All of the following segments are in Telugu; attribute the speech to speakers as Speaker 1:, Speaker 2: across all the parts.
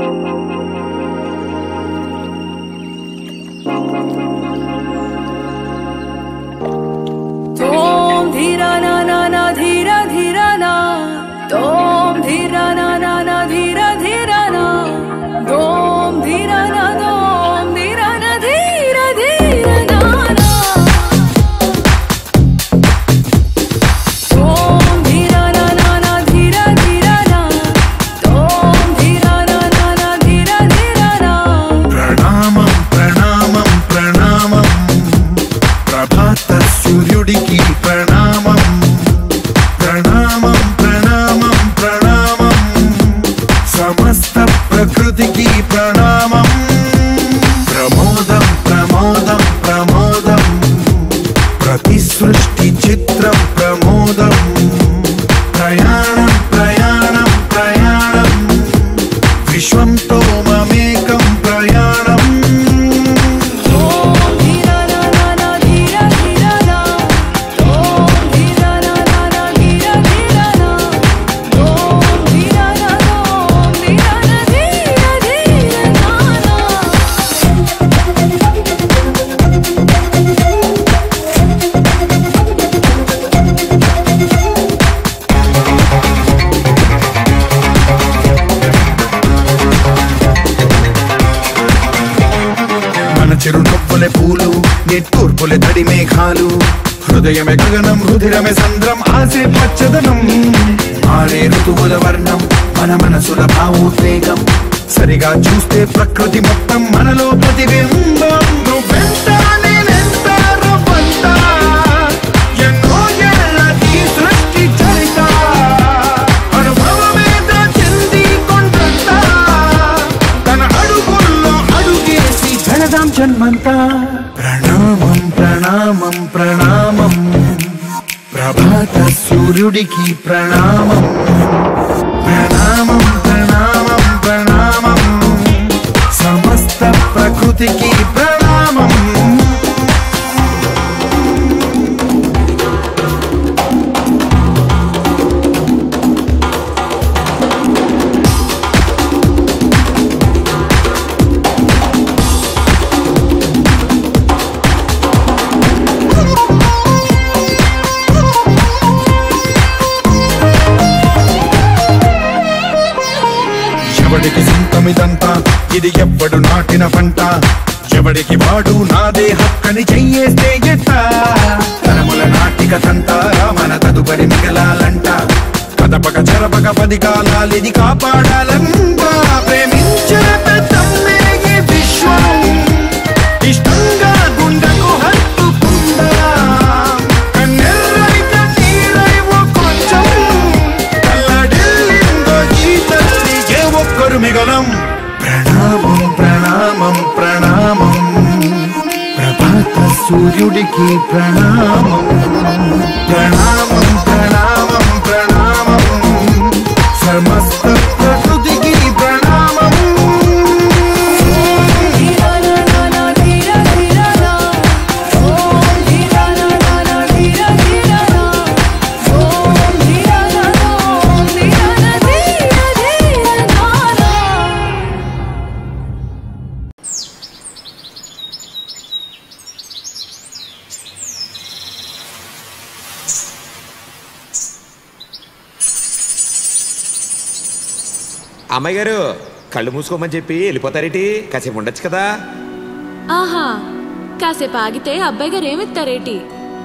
Speaker 1: తోం ధీర నా నా నా ధీర ధీర నా తోం ధీర నా నా నా ధీర ధీర నా దోం ధీర నా దోం ధీర నా ధీర ధీర నా నా తోం ధీర నా నా నా ధీర ధీర నా తోం ధీర నా నా నా ధీర ధీర నా
Speaker 2: ప్రణామం ప్రణామం ప్రణామం ప్రభాత సూర్యుడికి ప్రణామం ప్రణామం ప్రణామం ప్రణామం సమస్త ప్రకృతికి ప్రణామం ప్రమోదం ప్రమోదం ప్రమోదం ప్రతి సృష్టి చిత్రం ప్రమోదం ప్రయాణం ప్రయాణం ప్రయాణం విశ్వంతో మమేకం ప్రయాణం
Speaker 1: తోం ధీర నా నా నా ధీర ధీర నా తోం ధీర నా నా నా ధీర ధీర నా తోం ధీర నా తోం ధీర నా ధీర ధీర నా నా
Speaker 2: మన చిరునవ్వులే పూలు నిట్టూర్పులే తడి మేఘాలు హృదయమే గగనం రుధిరమే సంద్రం ఆసే పచ్చదనం మారే ఋతువుల వర్ణం మన మనసుల భావోద్వేగం సరిగా చూస్తే ప్రకృతి మొత్తం మనలో ప్రతిబింబం నువ్వెంత నేనెంత రవ్వంత ఎన్నో ఏళ్ళ ఈ సృష్టి చరిత అనుభవమేద చెంది కొండంత తన అడుగుల్లో అడుగేసి జనదాం జన్మంతా ప్రణామం ప్రణామం ప్రణామం ప్రభాత సూర్యుడికి ప్రణామం ప్రణామం ప్రణామం ప్రణామం సమస్త ప్రకృతికి ప్రణామం ఎవడికి సొంతమిదంతా ఇది ఎవ్వడు నాటిన పంట ఎవడికి వాడు నాదే హక్కని చెయ్యేస్తే ఎట్ట తరముల నాటిక తంతా మన తదుపరి మిగలాలంట కదపక చెరపక పది కాలాలిది కాపాడాలంట ప్రేమించిన పెద్దమ్మే ఈ విశ్వం ఇష్టంగా గుండెకు హత్తుకుందా కన్నెర్రై కన్నీరై ఓ కొంచెం కల్లడిల్లిందో ఈ తల్లి ఏ ఒక్కరు మిగలం ప్రణామం ప్రణామం ప్రణామం ప్రభాత సూర్యుడికి ప్రణామం ప్రణామం ప్రణామం ప్రణామం సమస్త ప్రకృతికి ప్రణామం
Speaker 1: ధీర నా నా నా ధీర ధీర నా తోం ధీర నా నా నా ధీర ధీర నా తోం ధీర నా తోం ధీర నా ధీర ధీర నా నా
Speaker 3: అమ్మాయి గారు కళ్ళు మూసుకోమని చెప్పి వెళ్ళిపోతారేటి కాసేపు ఉండొచ్చు కదా
Speaker 4: ఆహా కాసేపు ఆగితే అబ్బాయి గారు ఏమిస్తారేటి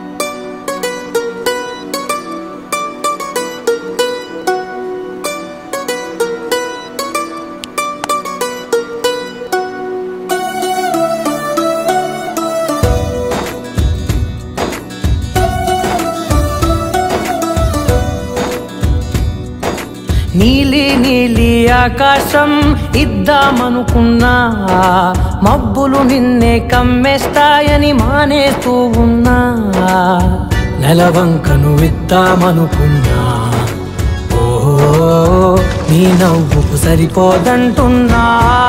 Speaker 5: నీలి నీలి ఆకాశం ఇద్దామనుకున్నా మబ్బులు నిన్నే కమ్మేస్తాయని మానేస్తూ ఉన్నా నెలవంకను ఇద్దామనుకున్నా ఓ నీ నవ్వుకు సరిపోదంటున్నా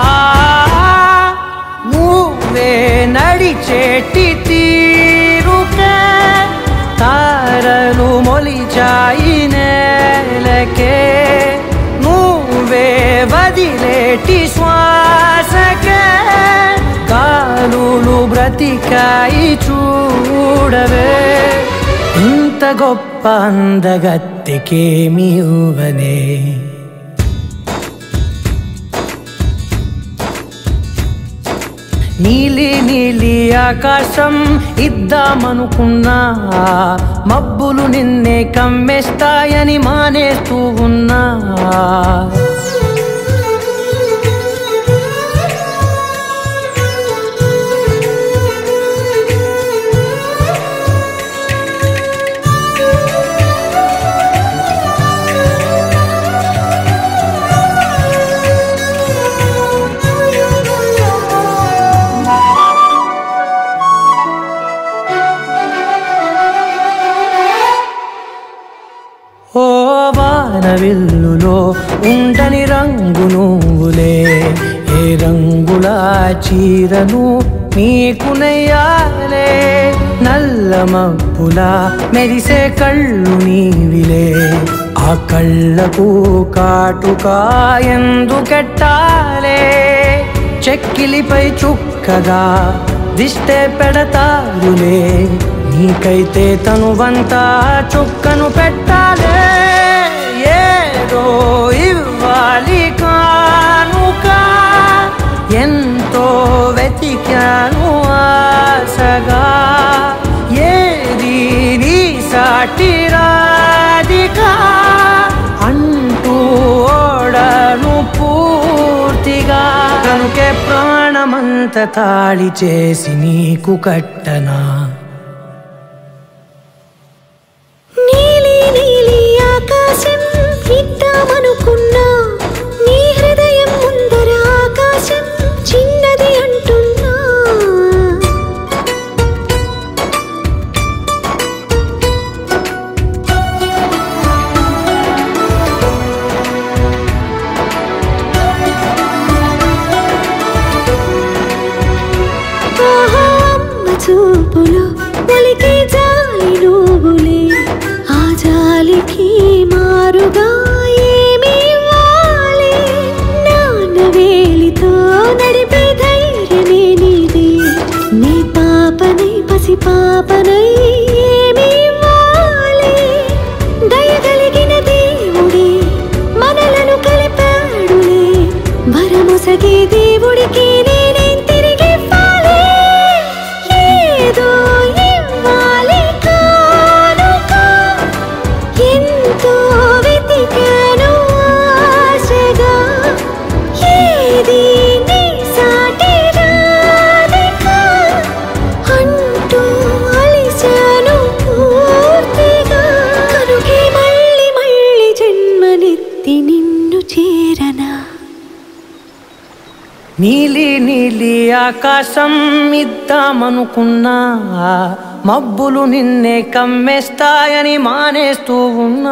Speaker 5: నువ్వే నడిచేటి తీరుకే తారలు మొలిచాయి నేలకే నువ్వు నువ్వే వదిలేటి శ్వాసకే కాలులు బ్రతికాయి చూడవే ఇంత గొప్ప అందగత్తెకేమి ఇవ్వనే నీలి నీలి ఆకాశం ఇద్దామనుకున్నా మబ్బులు నిన్నే కమ్మేస్తాయని మానేస్తూ ఉన్నా ఓ వానవిల్లులో ఉండని రంగు నువ్వులే ఏ రంగుల చీరను నీకు నెయ్యాలే నల్ల మబ్బుల మెరిసే కళ్ళు నీవిలే ఆ కళ్ళకు కాటుకా ఎందుకెట్టాలే చెక్కిలిపై చుక్కగా దిష్టే పెడతారులే నీకైతే తనువంతా చుక్కను పెట్టాలే ఏదో ఇవ్వాలి కానుక ఎంతో వెతికాను ఆశగా ఏది నీ సాటి రాధిక అంటూ ఓడను పూర్తిగా కనుకే ప్రాణమంత తాళి చేసి నీకు కట్టనా
Speaker 6: నీలి నీలి ఆకాశం ఇద్దామనుకున్నా నీ హృదయం ముందర ఆకాశం చిన్నది అంటున్నా ఆహా, అమ్మ చూపులో ఒలికే జాలి నువ్వులే ఆ జాలికి మారుగా ఏమి ఇవ్వాలి నాన్న వేలితో నడిపే ధైర్యమే నీది నీ పాపనై పసి పాపనై ఏమి ఇవ్వాలి దయగలిగిన దేవుడే మనలను కలిపాడులే వరమొసగే దేవుడికి నేనేం తిరిగి ఇవ్వాలి ఏదో ఇవ్వాలి కానుక ఎంతో వెతికాను ఆశగా ఏది నీ సాటి రాధిక అంటూ అలిశాను పూర్తిగా కనుకే మళ్ళీ మళ్ళీ జన్మనెత్తి నిన్ను చేరనా
Speaker 5: నీలి నీలి ఆకాశం ఇద్దామనుకున్నా మబ్బులు నిన్నే కమ్మేస్తాయని మానేస్తూ ఉన్నా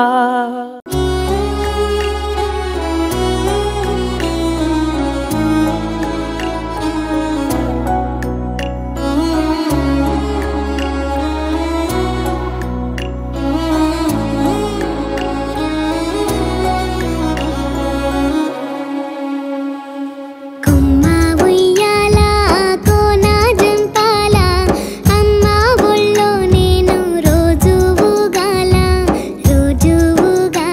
Speaker 6: కొమ్మ ఉయ్యాల కోన జంపాల అమ్మ ఒళ్ళో నేను రోజు ఊగాల రోజు ఊగాల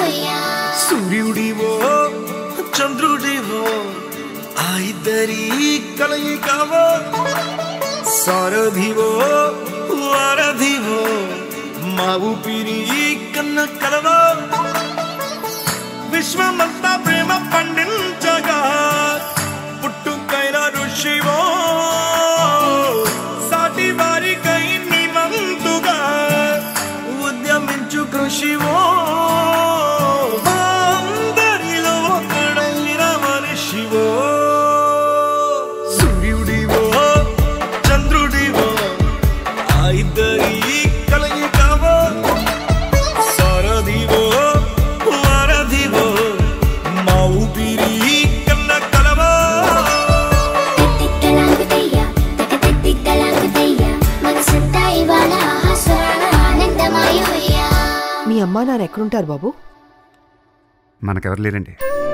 Speaker 6: ఉయ్యా
Speaker 2: సూర్యుడివో చంద్రుడివో ఆ ఇద్దరి కలయికవో సారథివో వారధివో మా ఊపిరి కన్న కలవో విశ్వమంతా ప్రేమ పండించగా పుట్టుకైన ఋషివో సాటి వారికై నిమంతుగా ఉద్యమించు కృషివో అందరిలో ఒకడైన మనిషివో సూర్యుడివో చంద్రుడివో ఆ ఇద్దరి కలయికవో సారథివో వారధివో మా ఊపిరి కన్న కలవో
Speaker 6: తిట్టలాగుతయ్యా తిట్టలాగుతయ్యా మనసంతా ఇవాళ ఆస్వాద ఆనందమయ్యా
Speaker 7: మీ అమ్మా నాన్న ఎక్కడుంటారు బాబు
Speaker 8: మనకెవరు లేరండి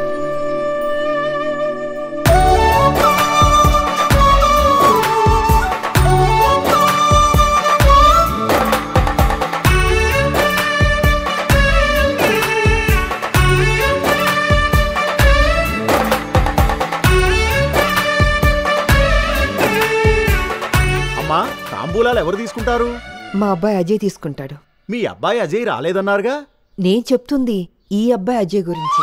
Speaker 9: అమ్మా తాంబూలాలు ఎవరు తీసుకుంటారు
Speaker 7: మా అబ్బాయి అజయ్ తీసుకుంటాడు
Speaker 9: మీ అబ్బాయి అజయ్ రాలేదన్నారుగా
Speaker 7: నేను చెప్తుంది ఈ అబ్బాయి అజయ్ గురించి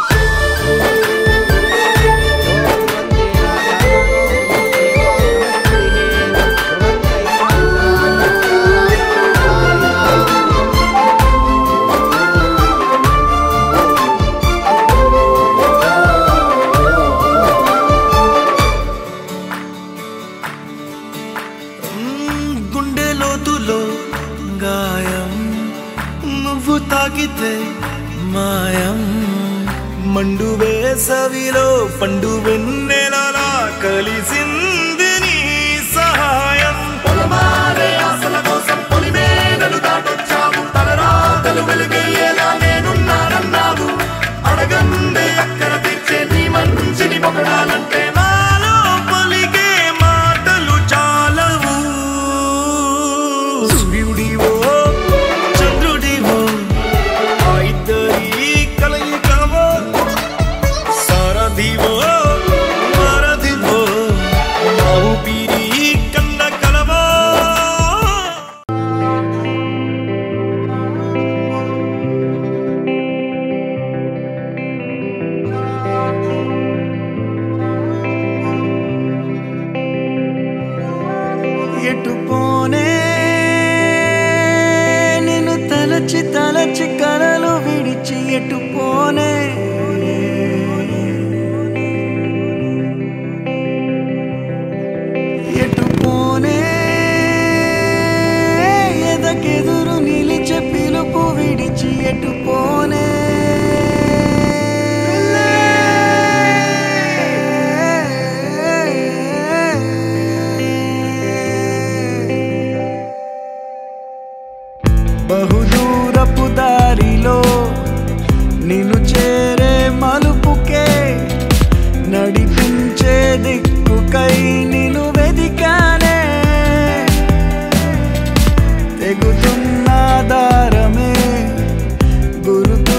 Speaker 2: మ్మ్, గుండె లోతులో గాయం నువ్వు తాకితే మాయం మండు వేసవిలో పండు వెన్నెలలా కలిసింది నీ సహాయం పొలమారే ఆశల కోసం పొలిమేరలు దాటొచ్చావు తలరాతలు వెలుగయ్యేలా నేనున్నానన్నావు అడగందే అక్కర తీర్చే నీ మంచిని పొగడాలంటే నాలో పలికే మాటలు చాలవు సూర్యుడివో చంద్రుడివో ఆ ఇద్దరి కలయికవో సారథివో వారధివో మా ఊపిరి కన్న కలవో ఎటు పోనే నేను తలచి తలచి కలలు విడిచి ఎటు పోనే ఎటు పోనే ఎదకెదురు నిలిచే పిలుపు విడిచి ఎటు పోనే బహుదూరపు దారిలో నిన్ను చేరే మలుపుకే నడిపించే దిక్కుకై నిన్ను వెదికానే తెగుతున్న దారమే గురుతు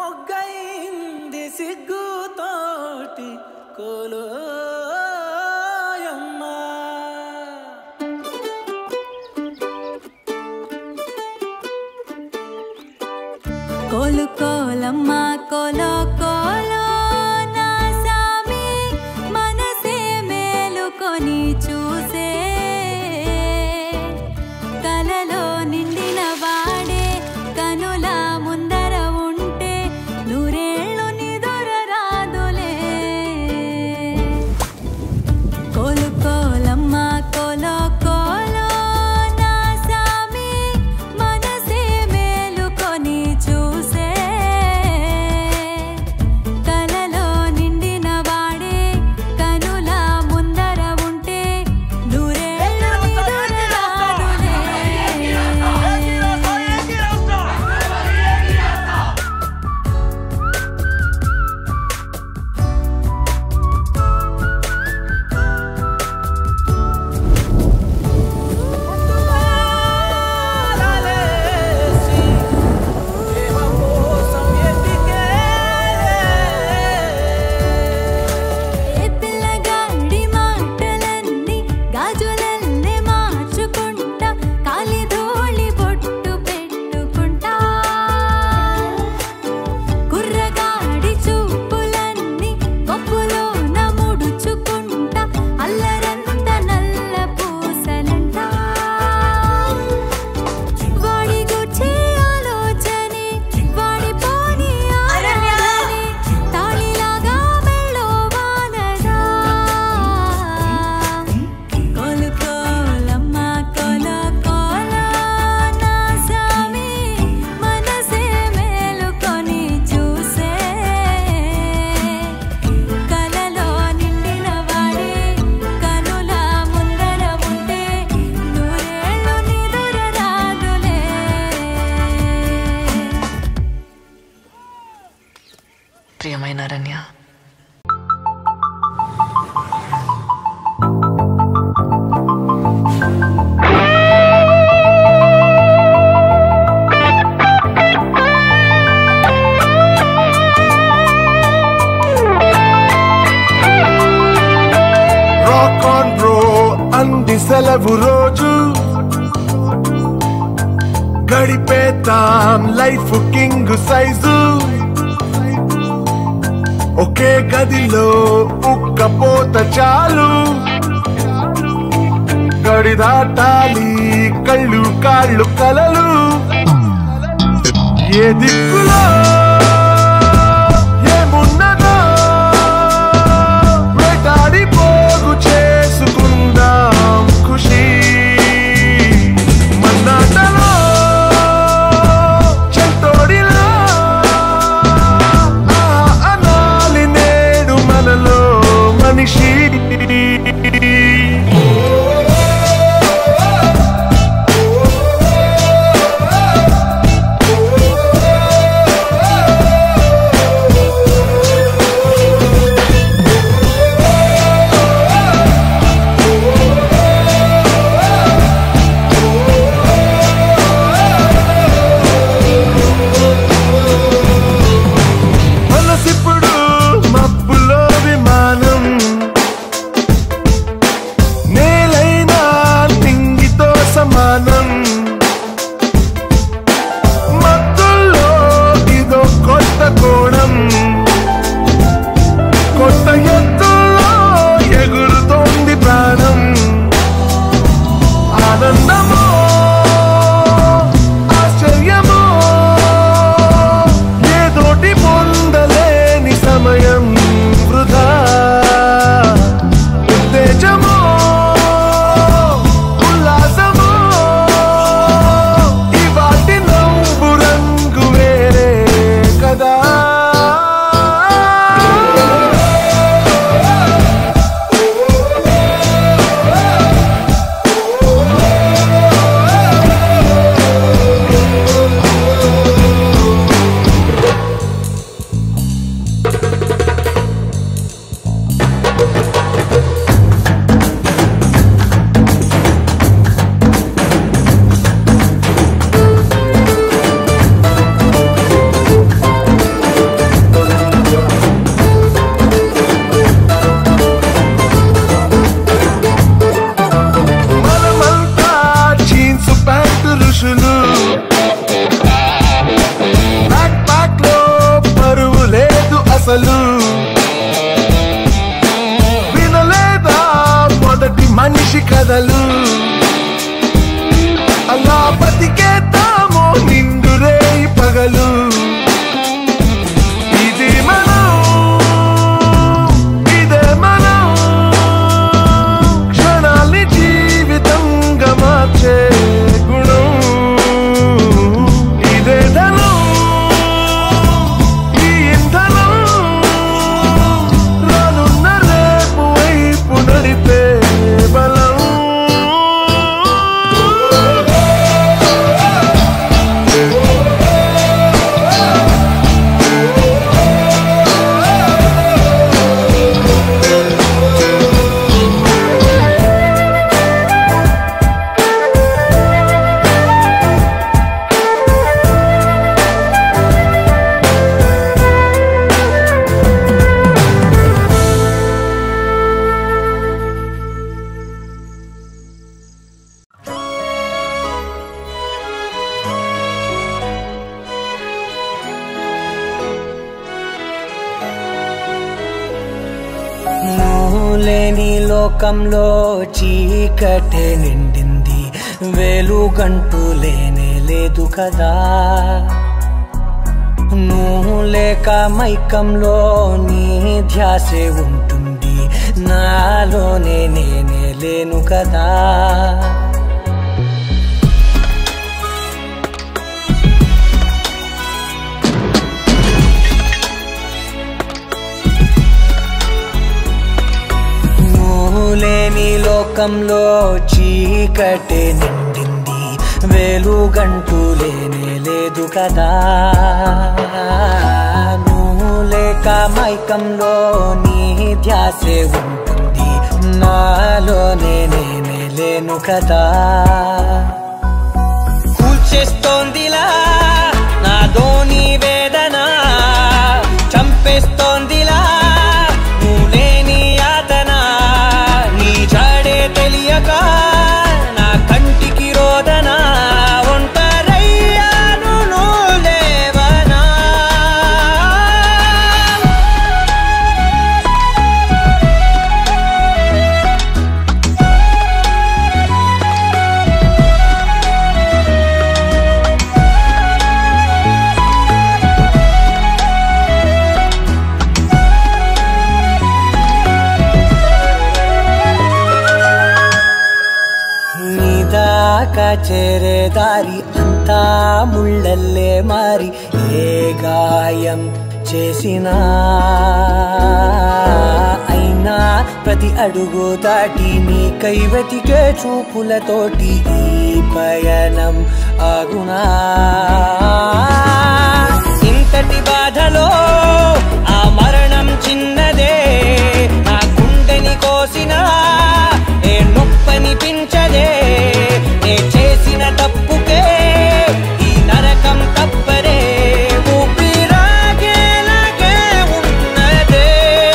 Speaker 5: మొగ్గైంది సిగ్గుతోటి కోలోయమ్మా
Speaker 1: కోలు కోలమ్మ కోలో కోలో నా సామి మనసే మేలుకొని చూసే కలలో నిండిన వాడే కనుల ముందర ఉంటే నూరేళ్ళు నిదుర రాదులే కోలు కోలమ్మ కోలో కోలో నా సామి మనసే మేలుకొని చూసే కలలో నిండిన వాడే కనుల ముందర ఉంటే నూరేళ్ళు నిదుర రాదులే ఏ పిల్లగాడి మాటలన్నీ గాజులల్లే మార్చుకుంటా కాలి ధూళి బొట్టు పెట్టుకుంటా కుర్రగాడి చూపులన్నీ కొప్పులో నముడుచుకుంటా అల్లరంత నల్ల పూసలంట వాడి గుచ్చే ఆలోచనే వాడి పోని ఆరాధనే తాళిలాగా మెళ్ళో వానదా కోలు కోలమ్మ కోల కోల నా సామి మనసే మేలుకొని చూసే కలలో నిండిన వాడే కనుల ముందర ఉంటే నూరేళ్ళు నిదుర రాదులే
Speaker 10: ప్రియమైన అరణ్య
Speaker 11: రాక్ ఆన్ బ్రో అంది సెలవు రోజు గడిపేతాం లైఫ్ కింగ్ సైజు ఒకే గదిలో ఉక్కపోత చాలు గడి దాటాలి కళ్ళు కాళ్ళు కలలు ఏ దిక్కులో ఏమున్నదో వేటాడి పోగు చేసుకుందాం ఖుషి మన్నాటలో చెంతోడిలా ఆహా అనాలి నేడు మనలో మనిషి అసలు వినలేదా మొదటి మనిషి కథలు అలా బతికేద్దామో నిండురే పగలు ఇది మనం ఇదే మనం క్షణాల్ని జీవితంగా మార్చే గుణం ఇదే ధనం ఈ ఇంధనం రానున్న రేపు వైపు నడిపే బలం
Speaker 5: నువ్వు లేని లోకంలో చీకటే నిండింది వెలుగంటూ లేనే లేదు కదా నువ్వు లేక మైకంలో నీ ధ్యాసే ఉంటుంది నాలోనే నేనే లేను కదా నువ్వు లేని లోకంలో చీకటే నిండింది వెలుగంటూ లేనే లేదు కదా నువ్వు లేక మైకంలో నీ ధ్యాసే ఉంటుంది నాలోనే నేనే లేను కదా కూల్చేస్తోందిలా నాదోని వేదన చంపేస్తోందిలా నువ్వు లేని యాతన నీ జాడే తెలియక నా కంటికి రోదన ఒంటరయ్యాను నువ్వు లేవనా నీదాకా చేరే దారి అంతా ముళ్ళల్లే మారి ఏ గాయం చేసినా అయినా ప్రతి అడుగు దాటి నీ కైవతికే చూపులతోటి ఈ పయనం ఆగునా ఇంతటి బాధలో ఆ మరణం చిన్నదే నా గుండెని కోసినా ఏ నొప్పనిపించదే నే చేసిన తప్పుకే ఈ నరకం తప్పరే ఊపిరాగేలాగే ఉన్నదే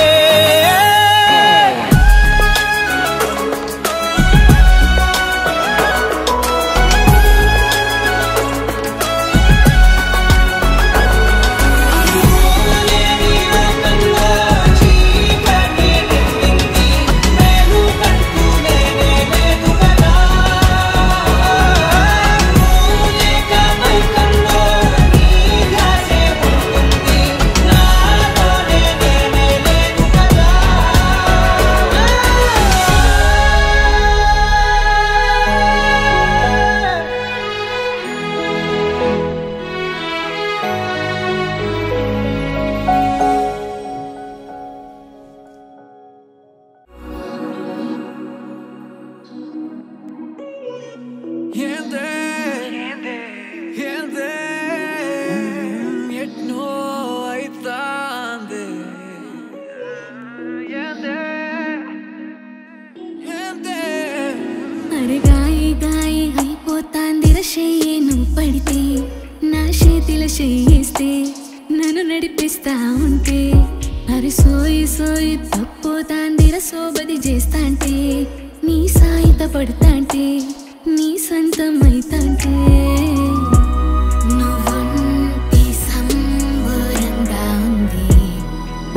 Speaker 1: ఏందే ఏందే ఎట్నో అయితాంది ఏందే ఏందే
Speaker 12: అరే గాయి గాయి అయిపోతాందిర చెయ్యేను పడితే నా చేతిల చెయ్యేస్తే నన్ను నడిపిస్తా ఉంటే అరే సోయి సోయి తప్పోతాందిర సోబది చేస్తాంటే నీ సాయిత పడతాంటే నీ సొంతం అయితాంటే నువ్వుంటి సంబరంగా ఉంది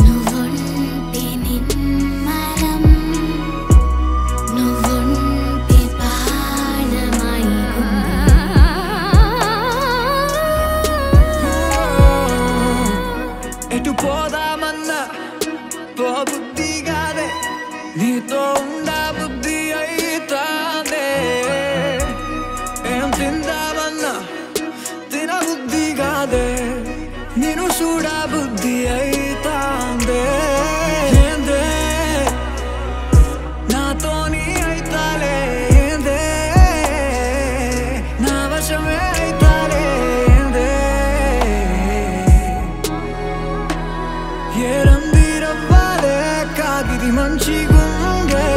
Speaker 1: పోదామన్నా పో బుద్ధి కాదే నీతో ఉండా బుద్ధి అయితాందే ఏం తిందామన్నా తిన బుద్ధి కాదే నేను చూడ బుద్ధి అయితాందే ఏందే నాతోని అయితాలే ఏందే నా వశమే అయితాలే ఏందే ఏ రందిరవ్వాలే కాగిది మంచి గుండె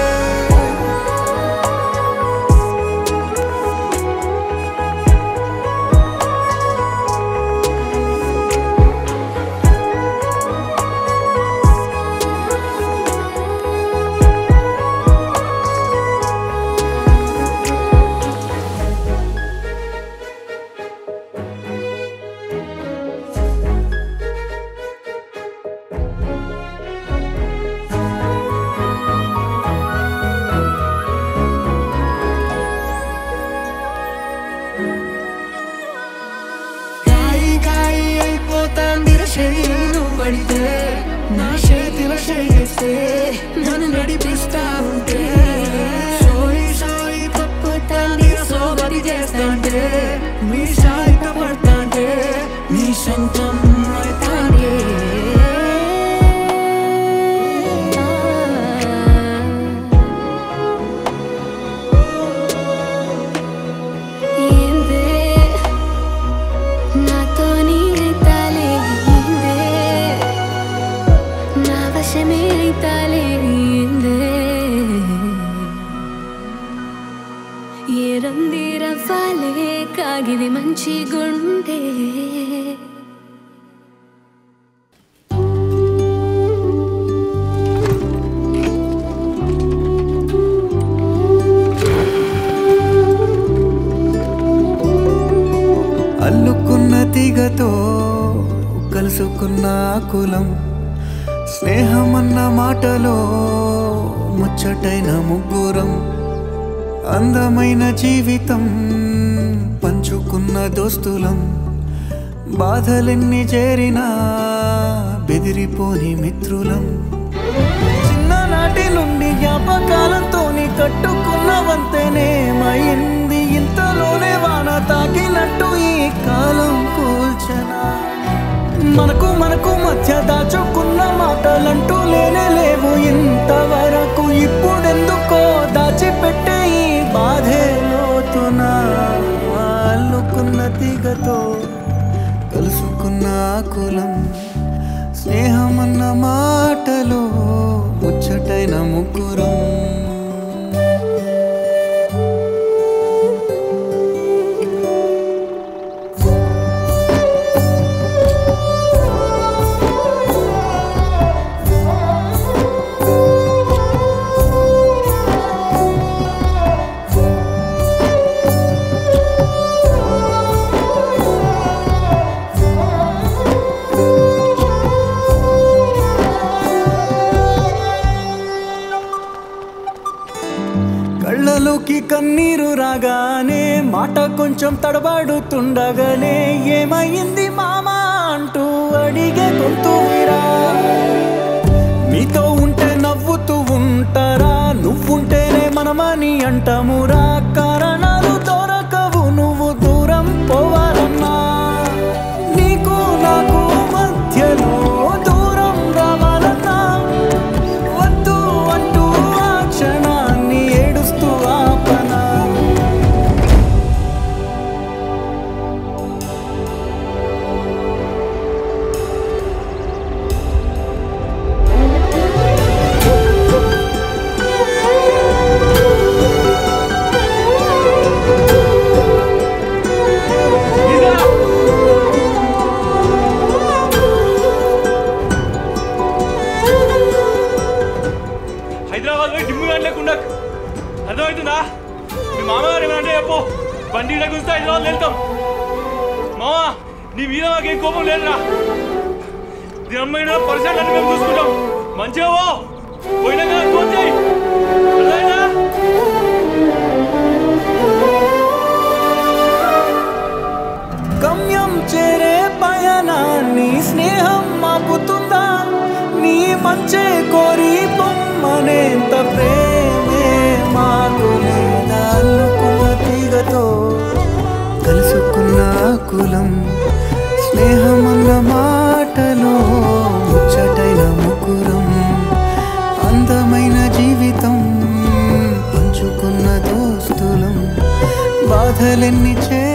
Speaker 1: గాయి గాయి అయిపోతాంది శరీరం పడితే నా చేతిలో చేస్తే నన్ను నడిపిస్తా ఉంటే సోయి సోయి తప్పుతాంది సోబది చేస్తాంటే మీ సాయిక పడతాంటే మీ సొంతం అవుతాంటే
Speaker 12: ఏందే నాతోని అయితాలే ఏందే నా వశమే అయితాలే ఏందే ఏ రందిరవ్వాలే కాగిది మంచి గుండె
Speaker 2: అల్లుకున్న తీగతో కలుసుకున్న కులం స్నేహమన్న మాటలో ముచ్చటైన ముగ్గురం అందమైన జీవితం పంచుకున్న దోస్తులం బాధలెన్ని చేరినా బెదిరిపోని మిత్రులం చిన్ననాటి నుండి జ్ఞాపకాలతోని కట్టుకున్న వంతెనేమైంది ఇంతలోనే వాన తాకినట్టు ఈ కాలం కూల్చనా మనకు మనకు మధ్య దాచుకున్న మాటలంటూ లేనే లేవు ఇంతవరకు ఇప్పుడెందుకో దాచిపెట్టే ఈ బాధే లోతున అల్లుకున్న తీగతో కలుసుకున్న కులం స్నేహమన్న మాటలో ముచ్చటైన ముగ్గురం కళ్ళలోకి కన్నీరు రాగానే మాట కొంచెం తడబడుతుండగానే ఏమైంది మామా అంటూ అడిగే గొంతు మీరా మీతో ఉంటే నవ్వుతూ ఉంటారా నువ్వుంటేనే మనమని అంటామురా కారణాలు దొరకవు నువ్వు దూరం పోవాలన్నా నీకు నాకు మధ్యలో దూరం రావాలన్నా వద్దు అంటూ ఆ క్షణాన్ని ఏడుస్తూ ఆపనా
Speaker 13: హైదరాబాద్ పోయి డిమ్ము గాని లేకుండా అర్థమవుతుందా మీ మామగారు ఏమన్నా అంటే చెప్పు బండి ఈడ గుంజితే హైదరాబాద్ వెళ్తాం మామా నీ మీద మాకేం కోపం లేదురా దీని అమ్మాయినా పరిసరాలు అన్ని మేము చూసుకుంటాం మంచిగా పో పోయినా కదా ఫోన్ చేయి అర్థమైందా
Speaker 2: గమ్యం చేరే పయనాన్ని స్నేహం మాపుతుందా
Speaker 5: పంచే కోరి పొమ్మనేంత ప్రేమే మాకు లేదా అల్లుకున్న తీగతో కలుసుకున్న కులం స్నేహమన్న మాటలో ముచ్చటైన ముకురం అందమైన జీవితం పంచుకున్న దోస్తులం బాధలెన్ని చేరి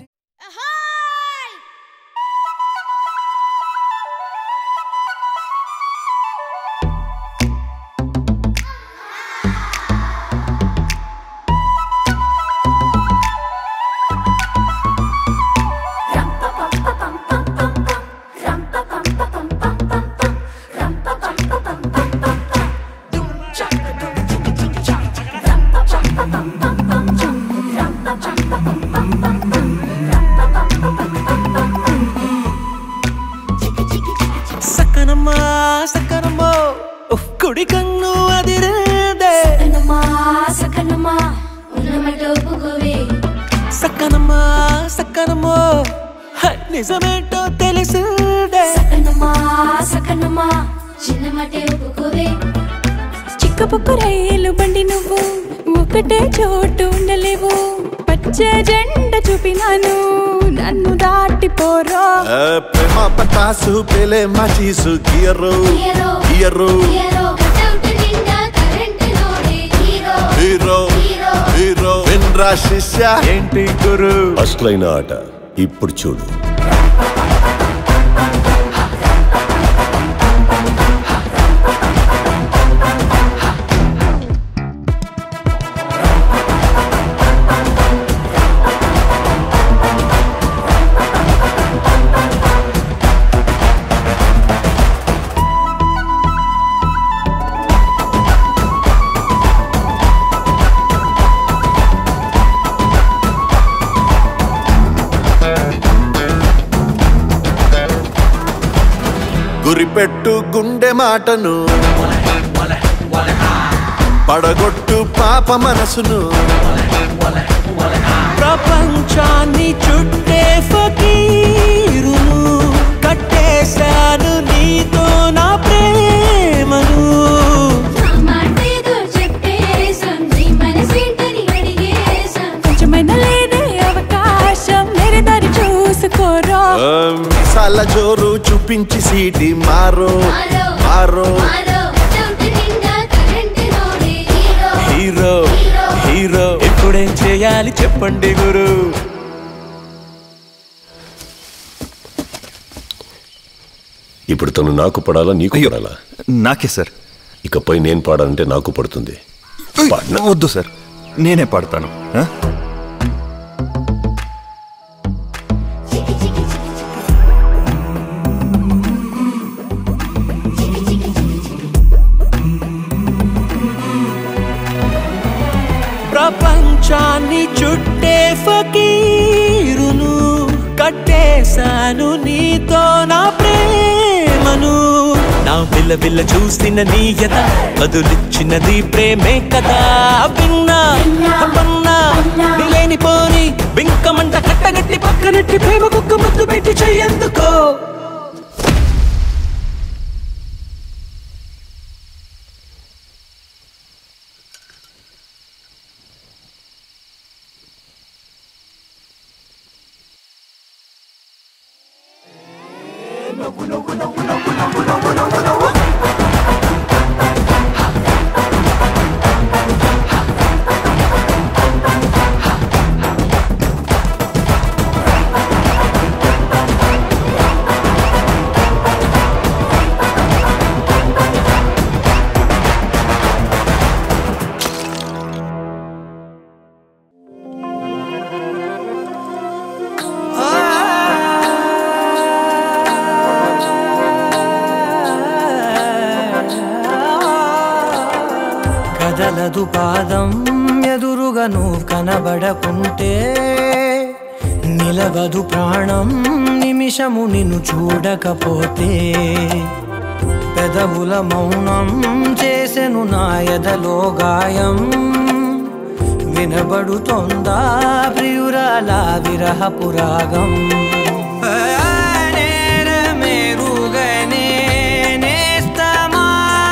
Speaker 5: సక్కనమ్మా సక్కనమ్మో ఉఫ్, కుడి కన్ను అదిరేదే
Speaker 12: సకనమా సకనమా ఉన్నమటో పుగువే
Speaker 5: సక్కనమ్మా సక్కనమ్మో హై, నిజమేంటో తెలిసిందే
Speaker 12: సకనమా సకనమా చిన్నమటే పుగువే
Speaker 1: చిక్కపొక్క రైలు బండి నువ్వు ఒకటే చోటు ఉండలేవు పచ్చ జెండ చూపినాను నన్ను దాటిపోరో
Speaker 11: ఏ ప్రేమ పటాసు పేలే మాచీసు gear
Speaker 12: hero
Speaker 11: gear
Speaker 12: hero cutout నిండా కరెంట్ లోడే హీరో
Speaker 11: హీరో
Speaker 12: హీరో
Speaker 11: హీరో విన్రా శిష్య
Speaker 9: ఏంటి గురు
Speaker 14: అసలైన ఆట ఇప్పుడు చూడు
Speaker 11: గురిపెట్టు గుండె మాటను పడగొట్టు పాప మనసును
Speaker 5: ప్రపంచాన్ని చుట్టే ఫకీరును కట్టేశాను నీతో నా ప్రేమను
Speaker 12: మాటేదో చెప్పేసాం నీ మనసేంటని అడిగేసాం
Speaker 1: కొంచెమైన లేదే అవకాశం వేరే దారి చూసుకోరో
Speaker 11: ఆ, మీసాల జోరు చూపించి సీటి మారో మారో
Speaker 12: మారో కటౌట్ నిండా కరెంట్ లోడే హీరో
Speaker 5: హీరో హీరో ఇప్పుడేం చేయాలి చెప్పండి గురు
Speaker 14: ఇప్పుడు తను నాకు పడాలా నీకు పడాలా
Speaker 9: నాకే సార్
Speaker 14: ఇకపై నేను పాడాలంటే నాకు పడుతుంది పాడినా
Speaker 9: వద్దు సార్ నేనే పాడతాను ఆ?
Speaker 5: ప్రపంచాన్ని చుట్టే ఫకీరును కట్టేశాను నీతో నా ప్రేమను నా పిల్ల పిల్ల చూసిన నీయత బదులిచ్చినది ప్రేమే కదా విన్నా పన్నా లేని పోని బింకమంట కట్టగట్టి పక్కనట్టి ప్రేమ కుక్క ముద్దు పెట్టి చెయ్యందుకో కదలదు పాదం ఎదురుగా నువ్వు కనబడకుంటే నిలవదు ప్రాణం నిమిషము నిన్ను చూడకపోతే పెదవుల మౌనం చేసెను నా ఎదలో గాయం వినబడుతోందా ప్రియురాల విరహపు రాగం నేరమేరుగనే నేస్తమా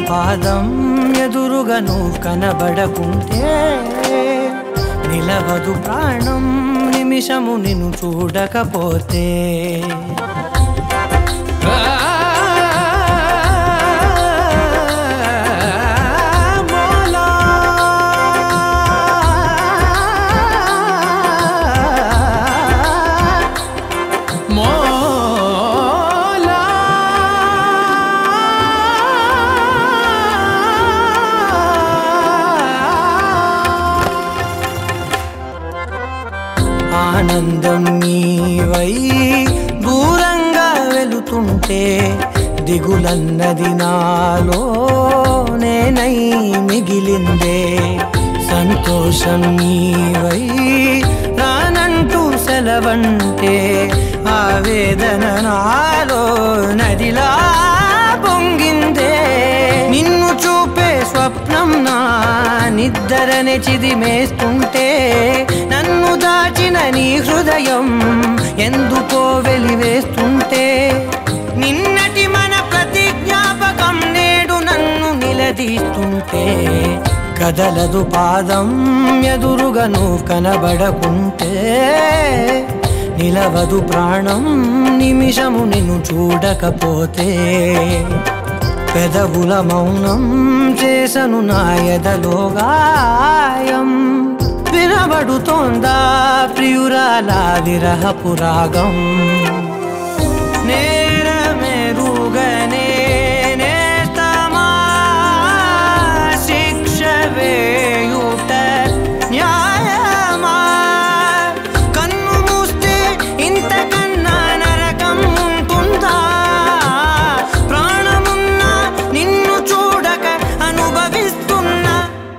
Speaker 15: పాదం ఎదురుగా నువ్వు కనబడకుంటే నిలవదు ప్రాణం నిమిషము నిన్ను చూడకపోతే ఆనందం నీవై దూరంగా వెళుతుంటే దిగులన్నది నాలో నేనై మిగిలిందే సంతోషం నీవై రానంటూ సెలవంటే ఆవేదన నాలో నదిలా పొంగిందే నిన్ను చూపే స్వప్నం నా నిద్దరనే చిదిమేస్తుంటే నన్ను దాచిన నీ హృదయం ఎందుకో వెలివేస్తుంటే నిన్నటి మన ప్రతి జ్ఞాపకం నేడు నన్ను నిలదీస్తుంటే కదలదు పాదం ఎదురుగా నువ్వు కనబడకుంటే నిలవదు ప్రాణం నిమిషము నిన్ను చూడకపోతే పెదవుల మౌనం చేసను నా ఎదలో గాయం వినబడుతోందా ప్రియురాలా విరహపు రాగం నేరమెరుగనే నేస్తమా శిక్ష వేయుట న్యాయమా కన్ను మూస్తే ఇంతకన్నా నరకం ఉంటుందా ప్రాణమున్నా నిన్ను చూడక అనుభవిస్తున్నా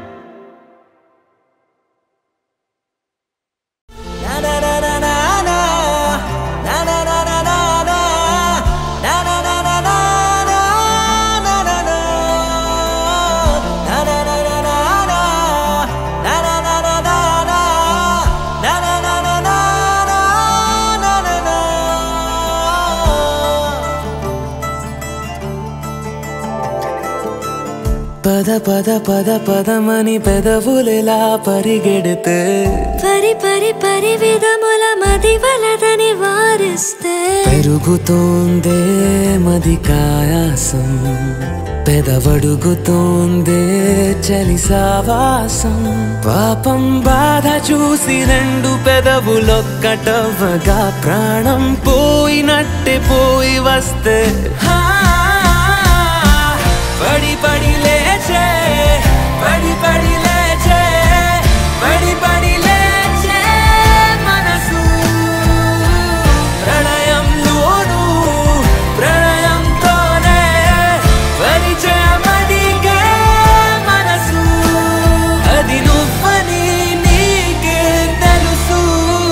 Speaker 5: పద పద పద పదమని పెదవులెలా పరిగెడితే
Speaker 16: పరి పరి పరి విధముల మది వలదని వారిస్తే
Speaker 5: పెరుగుతోందే మది కాయాసం పెదవడుగుతోందే చలి సావాసం పాపం బాధ చూసి రెండు పెదవులొక్కటవ్వగా ప్రాణం పోయినట్టే పోయి వస్తే హా, పడి పడి లేచే పడి పడి లేచే పడి పడి లేచే మనసు ప్రణయంలోను ప్రణయంతోనే పరిచయమడిగే మనసు అది నువ్వని నీకే తెలుసు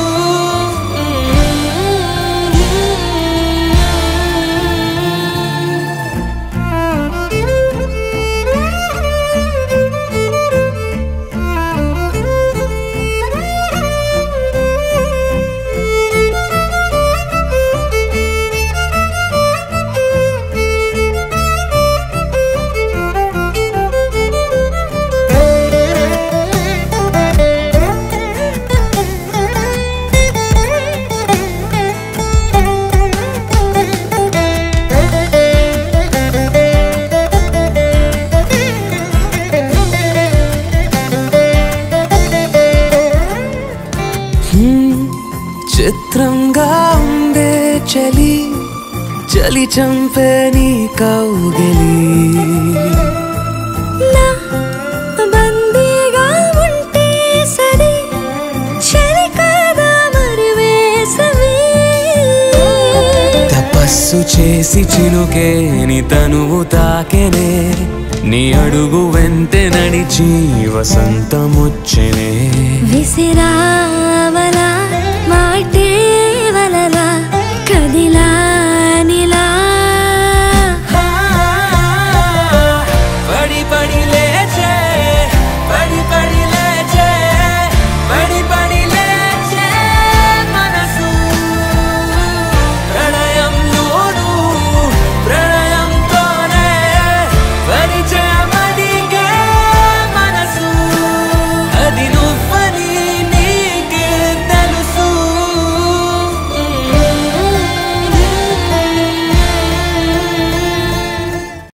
Speaker 5: హ్మ్, చిత్రంగా ఉందే చలి చలి చంపే నీ కౌగిలి
Speaker 16: నా బందీగా ఉంటే సరి చలి కాదా మరి వేసవి
Speaker 5: తపస్సు చేసి చినుకే నీ తనువు తాకెనే నీ అడుగు వెంటే నడిచి వసంతముచ్చెనే
Speaker 16: విసిరావలా